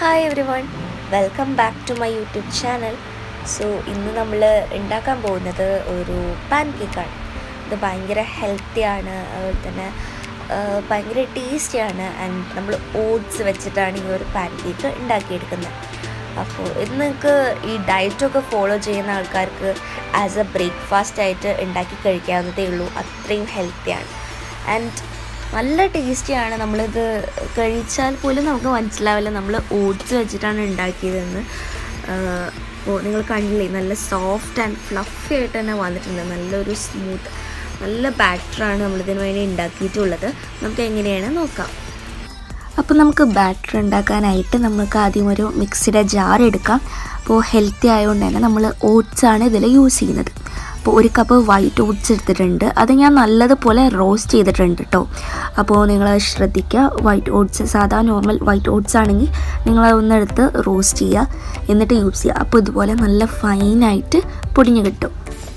hi everyone welcome back to my YouTube channel so ഇന്ന് നമ്മൾ ഉണ്ടാക്കാൻ പോകുന്നത് ഒരു പാൻ കേക്കാണ് ഇത് ഭയങ്കര ഹെൽത്തിയാണ് അതുപോലെ തന്നെ ആ, ഭയങ്കര ടേസ്റ്റിയാണ് ആൻഡ് നമ്മൾ ഓട്സ് വെച്ചിട്ടാണ് ഈ ഒരു പാൻ കേക്ക് ഉണ്ടാക്കിയെടുക്കുന്നത് അപ്പോൾ ഇത് നിങ്ങൾക്ക് ഈ ഡയറ്റൊക്കെ ഫോളോ ചെയ്യുന്ന ആൾക്കാർക്ക് ആസ് എ ബ്രേക്ക്ഫാസ്റ്റ് ആയിട്ട് ഉണ്ടാക്കി കഴിക്കാവുന്നതേ ഉള്ളൂ അത്രയും ഹെൽത്തിയാണ് ആൻഡ് നല്ല ടേസ്റ്റിയാണ് നമ്മളിത് കഴിച്ചാൽ പോലും നമുക്ക് മനസ്സിലാവില്ല നമ്മൾ ഓട്സ് വെച്ചിട്ടാണ് ഉണ്ടാക്കിയതെന്ന് അപ്പോൾ നിങ്ങൾ കണ്ടില്ലേ നല്ല സോഫ്റ്റ് ആൻഡ് ഫ്ലഫി ആയിട്ട് തന്നെ വന്നിട്ടുണ്ട് നല്ലൊരു സ്മൂത്ത് നല്ല ബാറ്ററാണ് നമ്മളിതിന് വേണ്ടി ഉണ്ടാക്കിയിട്ടുള്ളത് നമുക്ക് എങ്ങനെയാണ് നോക്കാം അപ്പോൾ നമുക്ക് ബാറ്റർ ഉണ്ടാക്കാനായിട്ട് നമുക്ക് ആദ്യം ഒരു മിക്സിയുടെ ജാർ എടുക്കാം അപ്പോൾ ഹെൽത്തി ആയതുകൊണ്ട് തന്നെ നമ്മൾ ഓട്സ് ആണ് ഇതിൽ യൂസ് ചെയ്യുന്നത് അപ്പോൾ ഒരു കപ്പ് വൈറ്റ് ഓട്സ് എടുത്തിട്ടുണ്ട് അത് ഞാൻ നല്ലതുപോലെ റോസ്റ്റ് ചെയ്തിട്ടുണ്ട് കേട്ടോ അപ്പോൾ നിങ്ങൾ ശ്രദ്ധിക്കുക വൈറ്റ് ഓട്സ് സാധാ നോർമൽ വൈറ്റ് ഓട്സ് ആണെങ്കിൽ നിങ്ങൾ ഒന്നെടുത്ത് റോസ്റ്റ് ചെയ്യുക എന്നിട്ട് യൂസ് ചെയ്യുക അപ്പോൾ ഇതുപോലെ നല്ല ഫൈനായിട്ട് പൊടിഞ്ഞ് കിട്ടും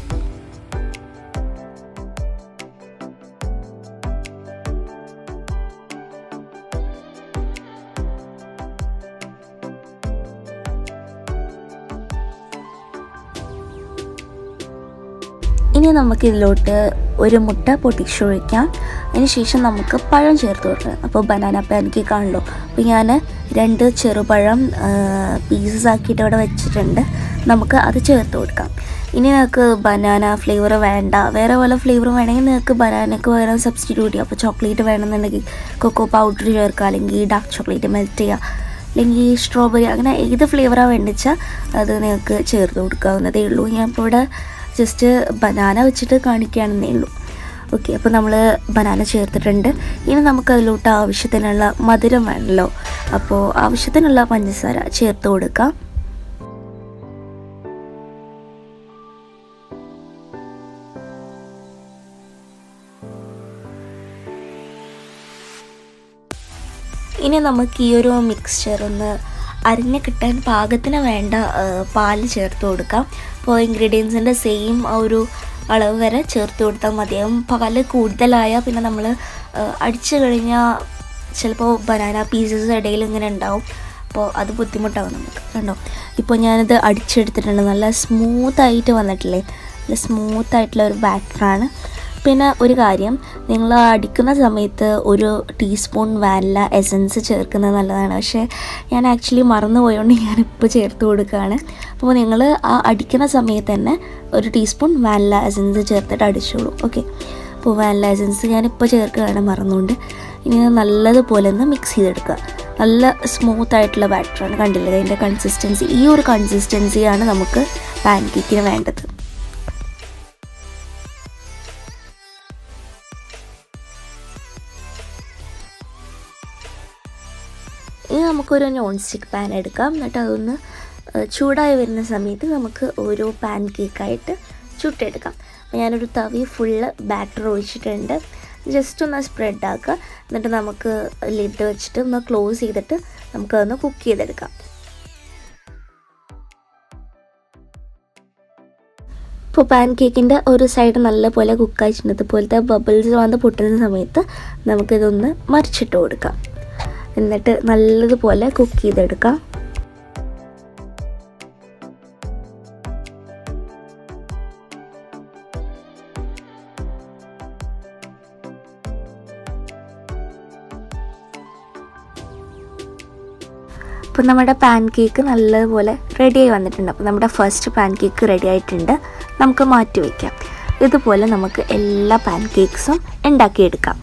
ഇനി നമുക്ക് ഇതിലോട്ട് ഒരു മുട്ട പൊട്ടിച്ചൊഴിക്കാം അതിന് ശേഷം നമുക്ക് പഴം ചേർത്ത് കൊടുക്കണം അപ്പോൾ ബനാന പാൻ കേക്ക് ആണല്ലോ അപ്പോൾ ഞാൻ രണ്ട് ചെറുപഴം പീസസ് ആക്കിയിട്ട് അവിടെ വെച്ചിട്ടുണ്ട് നമുക്ക് അത് ചേർത്ത് കൊടുക്കാം ഇനി നിങ്ങൾക്ക് ബനാന ഫ്ലേവർ വേണ്ട വേറെ വല്ല ഫ്ലേവർ വേണമെങ്കിൽ നിങ്ങൾക്ക് ബനാനയ്ക്ക് പകരം സബ്സ്റ്റിറ്റ്യൂട്ട് ചെയ്യാം അപ്പോൾ ചോക്ലേറ്റ് വേണമെന്നുണ്ടെങ്കിൽ കൊക്കോ പൗഡർ ചേർക്കുക അല്ലെങ്കിൽ ഡാർക്ക് ചോക്ലേറ്റ് മെൽറ്റ് ചെയ്യുക അല്ലെങ്കിൽ സ്ട്രോബെറി അങ്ങനെ ഏത് ഫ്ലേവറാണ് വേണ്ടിച്ചാൽ അത് നിങ്ങൾക്ക് ചേർത്ത് കൊടുക്കാവുന്നതേ ഉള്ളൂ ഞാൻ ഇപ്പോൾ ഇവിടെ ജസ്റ്റ് ബനാന വെച്ചിട്ട് കാണിക്കുകയാണെന്നേ ഉള്ളൂ ഓക്കെ അപ്പോൾ നമ്മൾ ബനാന ചേർത്തിട്ടുണ്ട് ഇനി നമുക്ക് അതിലോട്ട് ആവശ്യത്തിനുള്ള മധുരം വേണമല്ലോ അപ്പോൾ ആവശ്യത്തിനുള്ള പഞ്ചസാര ചേർത്ത് കൊടുക്കാം ഇനി നമുക്ക് ഈ ഒരു മിക്സ്ചർ ഒന്ന് അരിഞ്ഞ് കിട്ടാൻ പാകത്തിന് വേണ്ട ആ, പാല് ചേർത്ത് കൊടുക്കാം അപ്പോൾ ഇൻഗ്രീഡിയൻസിൻ്റെ സെയിം ആ ഒരു അളവ് വരെ ചേർത്ത് കൊടുത്താൽ മതിയാവും പാല് കൂടുതലായാൽ പിന്നെ നമ്മൾ അടിച്ചു കഴിഞ്ഞാൽ ചിലപ്പോൾ ബനാന പീസസ് ഇടയിൽ ഇങ്ങനെ ഉണ്ടാവും അപ്പോൾ അത് ബുദ്ധിമുട്ടാവും നമുക്ക് കണ്ടോ ഇപ്പോൾ ഞാനിത് അടിച്ചെടുത്തിട്ടുണ്ട് നല്ല സ്മൂത്തായിട്ട് വന്നിട്ടില്ലേ നല്ല സ്മൂത്തായിട്ടുള്ള ഒരു ബാറ്ററാണ് പിന്നെ ഒരു കാര്യം നിങ്ങൾ അടിക്കുന്ന സമയത്ത് ഒരു ടീസ്പൂൺ വാനില എസൻസ് ചേർക്കുന്നത് നല്ലതാണ് പക്ഷേ ഞാൻ ആക്ച്വലി മറന്നു പോയതുകൊണ്ട് ഞാനിപ്പോൾ ചേർത്ത് കൊടുക്കുകയാണ് അപ്പോൾ നിങ്ങൾ ആ അടിക്കുന്ന സമയത്ത് തന്നെ ഒരു ടീസ്പൂൺ വാനില എസൻസ് ചേർത്തിട്ട് അടിച്ചോളൂ ഓക്കെ അപ്പോൾ വാനില എസൻസ് ഞാനിപ്പോൾ ചേർക്കുകയാണ് മറന്നുകൊണ്ട് ഇനി ഇത് നല്ലതുപോലെ ഒന്ന് മിക്സ് ചെയ്തെടുക്കുക നല്ല സ്മൂത്ത് ആയിട്ടുള്ള ബാറ്ററാണ് കണ്ടില്ലേ അതിൻ്റെ കൺസിസ്റ്റൻസി ഈ ഒരു കൺസിസ്റ്റൻസിയാണ് നമുക്ക് പാൻ കേക്കിന് വേണ്ടത് ഇനി നമുക്കൊരു നോൺ സ്റ്റിക്ക് പാൻ എടുക്കാം എന്നിട്ട് അതൊന്ന് ഏഹ്, ചൂടായി വരുന്ന സമയത്ത് നമുക്ക് ഓരോ പാൻ കേക്കായിട്ട് ചുട്ടെടുക്കാം അപ്പോൾ ഞാനൊരു തവി ഫുള്ള് ബാറ്റർ ഒഴിച്ചിട്ടുണ്ട് ജസ്റ്റ് ഒന്ന് സ്പ്രെഡ് ആക്കുക എന്നിട്ട് നമുക്ക് ലിഡ് വെച്ചിട്ട് ഒന്ന് ക്ലോസ് ചെയ്തിട്ട് നമുക്കതൊന്ന് കുക്ക് ചെയ്തെടുക്കാം ഇപ്പോൾ പാൻ കേക്കിൻ്റെ ഒരു സൈഡ് നല്ലപോലെ കുക്കായിട്ടുണ്ട് ഇതുപോലത്തെ ബബിൾസ് വന്ന് പൊട്ടുന്ന സമയത്ത് നമുക്കിതൊന്ന് മറിച്ചിട്ട് കൊടുക്കാം എന്നിട്ട് നല്ലതുപോലെ കുക്ക് ചെയ്തെടുക്കാം അപ്പോൾ നമ്മുടെ പാൻ കേക്ക് നല്ലതുപോലെ റെഡിയായി വന്നിട്ടുണ്ട് അപ്പോൾ നമ്മുടെ ഫസ്റ്റ് പാൻ കേക്ക് റെഡി ആയിട്ടുണ്ട് നമുക്ക് മാറ്റി വയ്ക്കാം ഇതുപോലെ നമുക്ക് എല്ലാ പാൻ കേക്ക്സും ഉണ്ടാക്കിയെടുക്കാം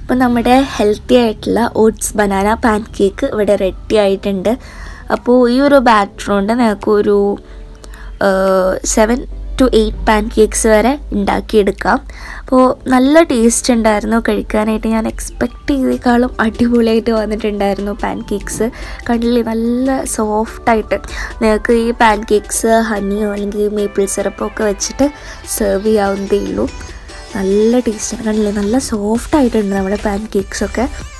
അപ്പോൾ നമ്മുടെ ഹെൽത്തി ആയിട്ടുള്ള ഓട്സ് ബനാന പാൻ കേക്ക് ഇവിടെ റെഡി ആയിട്ടുണ്ട് അപ്പോൾ ഈ ഒരു ബാറ്റർ കൊണ്ട് നമുക്ക് ഒരു seven to eight pancakes വരെ ഉണ്ടാക്കിയെടുക്കാം അപ്പോൾ നല്ല ടേസ്റ്റ് ഉണ്ടായിരുന്നു കഴിക്കാനായിട്ട് ഞാൻ എക്സ്പെക്റ്റ് ചെയ്തേക്കാളും അടിപൊളിയായിട്ട് വന്നിട്ടുണ്ടായിരുന്നു പാൻ കേക്ക്സ് കണ്ടില്ലേ നല്ല സോഫ്റ്റായിട്ട് നിങ്ങൾക്ക് ഈ പാൻ കേക്ക്സ് ഹണിയോ അല്ലെങ്കിൽ മേപ്പിൾ സിറപ്പോ ഒക്കെ വെച്ചിട്ട് സെർവ് ചെയ്യാവുന്നതേ ഉള്ളൂ നല്ല ടേസ്റ്റാണ് കണ്ടില്ലേ നല്ല സോഫ്റ്റ് ആയിട്ടുണ്ട് നമ്മുടെ പാൻ കേക്ക്സൊക്കെ